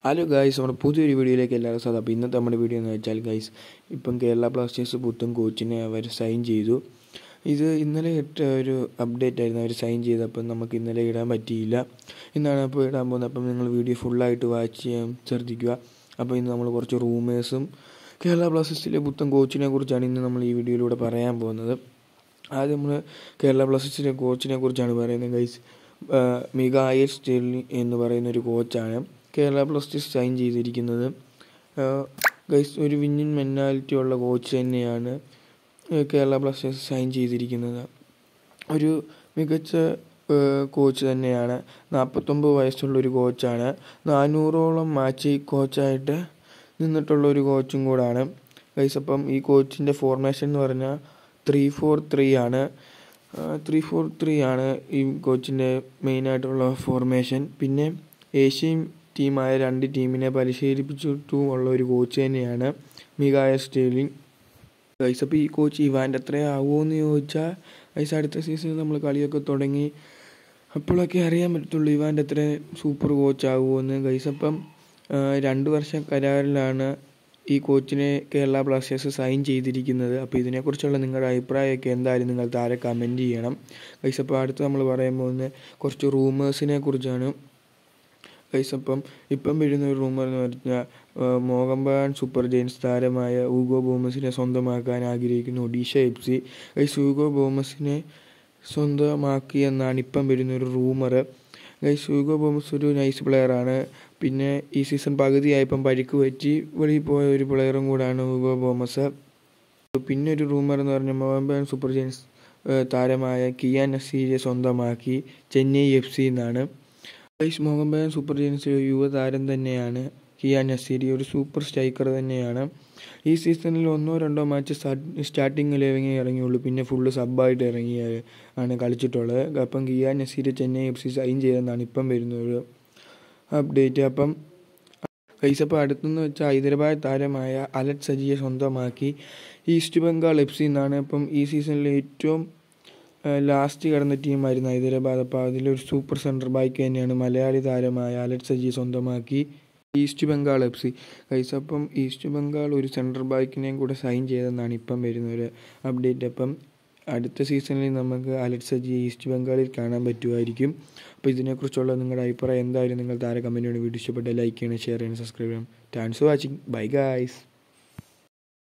hello guys നമ്മുടെ പുതിയൊരു വീഡിയോയിലേക്ക് എല്ലാവർക്കും സ്വാഗതം അപ്പോൾ ഇന്നത്തെ നമ്മുടെ വീഡിയോ എന്ന് വെച്ചാൽ ഗൈസ് ഇപ്പം കേരള ബ്ലാസ്റ്റേഴ്സ് പുത്തൻ കോച്ചിനെ അവർ സൈൻ ചെയ്തു ഇത് ഇന്നലെ ഇട്ട ഒരു അപ്ഡേറ്റ് ആയിരുന്നു അവർ സൈൻ ചെയ്തപ്പോൾ നമുക്ക് ഇന്നലെ ഇടാൻ പറ്റിയില്ല ഇന്നാണ് അപ്പോൾ ഇടാൻ പോകുന്നത് അപ്പം നിങ്ങൾ വീഡിയോ ഫുള്ളായിട്ട് വാച്ച് ചെയ്യാൻ ശ്രദ്ധിക്കുക അപ്പോൾ ഇന്ന് നമ്മൾ കുറച്ച് റൂമേഴ്സും കേരള ബ്ലാസ്റ്റേഴ്സിലെ പുത്തൻ കോച്ചിനെ കുറിച്ചാണ് ഇന്ന് നമ്മൾ ഈ വീഡിയോയിലൂടെ പറയാൻ പോകുന്നത് ആദ്യം നമ്മൾ കേരള ബ്ലാസ്റ്റേഴ്സിലെ കോച്ചിനെ കുറിച്ചാണ് പറയുന്നത് ഗൈസ് മികായൽ സ്റ്റെർലി എന്ന് പറയുന്ന ഒരു കോച്ചാണ് കേരള ബ്ലാസ്റ്റേഴ്സ് സൈൻ ചെയ്തിരിക്കുന്നത് ഗൈസ് ഒരു വിന്നിങ് മെൻറ്റാലിറ്റി ഉള്ള കോച്ച് തന്നെയാണ് കേരള ബ്ലാസ്റ്റേഴ്സ് സൈൻ ചെയ്തിരിക്കുന്നത് ഒരു മികച്ച കോച്ച് തന്നെയാണ് നാൽപ്പത്തൊമ്പത് വയസ്സുള്ള ഒരു കോച്ചാണ് നാനൂറോളം മാച്ച് കോച്ചായിട്ട് നിന്നിട്ടുള്ള ഒരു കോച്ചും കൂടാണ് ഗൈസ് അപ്പം ഈ കോച്ചിൻ്റെ ഫോർമേഷൻ എന്ന് പറഞ്ഞാൽ ത്രീ ഫോർ ത്രീ ആണ് ത്രീ ഫോർ ത്രീ ആണ് ഈ കോച്ചിൻ്റെ മെയിനായിട്ടുള്ള ഫോർമേഷൻ പിന്നെ ഏഷ്യൻ ടീമായ രണ്ട് ടീമിനെ പരിശീലിപ്പിച്ചിട്ടും ഉള്ള ഒരു കോച്ച് തന്നെയാണ് മികായ സ്റ്റേലിംഗ് ഗൈസ് അപ്പോൾ ഈ കോച്ച് ഇവാൻ്റെ എത്രയാവുമോ എന്ന് ചോദിച്ചാൽ ഗൈസ് അടുത്ത സീസണിൽ നമ്മൾ കളിയൊക്കെ തുടങ്ങി അപ്പോഴൊക്കെ അറിയാൻ പറ്റത്തുള്ളൂ ഇവാൻ്റെ എത്ര സൂപ്പർ കോച്ച് ആകുമോ എന്ന് ഗൈസ് അപ്പം രണ്ട് വർഷം കരാറിലാണ് ഈ കോച്ചിനെ കേരള ബ്ലാസ്റ്റേഴ്സ് സൈൻ ചെയ്തിരിക്കുന്നത് അപ്പോൾ ഇതിനെക്കുറിച്ചുള്ള നിങ്ങളുടെ അഭിപ്രായമൊക്കെ എന്തായാലും നിങ്ങൾ താഴെ കമൻറ്റ് ചെയ്യണം ഗൈസ് അപ്പോൾ അടുത്ത് നമ്മൾ പറയാൻ പോകുന്ന കുറച്ച് റൂമേഴ്സിനെ കുറിച്ചാണ് ഗൈസ് അപ്പം ഇപ്പം വരുന്ന ഒരു റൂമർ എന്ന് പറഞ്ഞാൽ മോഹൻബാൻ സൂപ്പർ ജെയിൻസ് താരമായ ഊഗോ ബോമസിനെ സ്വന്തമാക്കാൻ ആഗ്രഹിക്കുന്ന Odisha F C guys Hugo ബോമസിനെ സ്വന്തമാക്കി എന്നാണ് ഇപ്പം വരുന്ന ഒരു റൂമർ ഗൈസ് ഊഗോ ബോമസ് ഒരു നൈസ് പ്ലെയറാണ് പിന്നെ ഈ സീസൺ പകുതിയായപ്പം പരിക്ക് പറ്റി വെളിയിൽ പോയ ഒരു പ്ലെയറും കൂടാണ് ഊഗോ ബോമസ് പിന്നെ ഒരു റൂമർ എന്ന് പറഞ്ഞാൽ മോഹൻബാൻ സൂപ്പർ ജെയിൻസ് താരമായ കിയാൻ നസീരെ സ്വന്തമാക്കി ചെന്നൈ എഫ് സി എന്നാണ് ഗൈസ് മോഹൻബാൻ സൂപ്പർ ജെയിൻസ് യുവതാരം തന്നെയാണ് കിയാൻ നസീരി ഒരു സൂപ്പർ സ്ട്രൈക്കർ തന്നെയാണ് ഈ സീസണിൽ ഒന്നോ രണ്ടോ മാച്ച് സ്റ്റാർട്ടിങ് ലെവലിൽ ഇറങ്ങിയുള്ളൂ പിന്നെ ഫുള്ള് സബ്ബായിട്ട് ഇറങ്ങി ആണ് കളിച്ചിട്ടുള്ളത് അപ്പം Kian Nassiri Chennai F C sign ചെയ്തെന്നാണ് ഇപ്പം വരുന്ന ഒരു അപ്ഡേറ്റ് അപ്പം ഗൈസ് അപ്പോൾ അടുത്തെന്ന് വെച്ചാൽ ഹൈദരാബാദ് താരമായ അലറ്റ് സജിയെ സ്വന്തമാക്കി ഈസ്റ്റ് ബംഗാൾ എഫ് സി എന്നാണ് അപ്പം ഈ സീസണിൽ ഏറ്റവും ലാസ്റ്റ് കിടന്ന ടീമായിരുന്നു ഹൈദരാബാദ് അപ്പോൾ അതിലൊരു സൂപ്പർ സെൻറ്റർ ബാക്ക് തന്നെയാണ് മലയാളി താരമായ അലറ്റ് സജി സ്വന്തമാക്കി east Bengal F C guys അപ്പം ഈസ്റ്റ് ബംഗാൾ ഒരു സെൻട്രൽ ബാക്കിനെയും കൂടെ സൈൻ ചെയ്തെന്നാണ് ഇപ്പം വരുന്ന ഒരു അപ്ഡേറ്റ് അപ്പം അടുത്ത സീസണിൽ നമുക്ക് അലറ്റ് സജി ഈസ്റ്റ് ബംഗാളിൽ കാണാൻ പറ്റുമായിരിക്കും അപ്പോൾ ഇതിനെക്കുറിച്ചുള്ള നിങ്ങളുടെ അഭിപ്രായം എന്തായാലും നിങ്ങൾ താര കമൻറ്റിയോട് വീഡിയോ ഇഷ്ടപ്പെട്ട ലൈക്ക് ചെയ്യണം ഷെയർ ചെയ്യണം സബ്സ്ക്രൈബ് ചെയ്യണം thanks for watching bye guys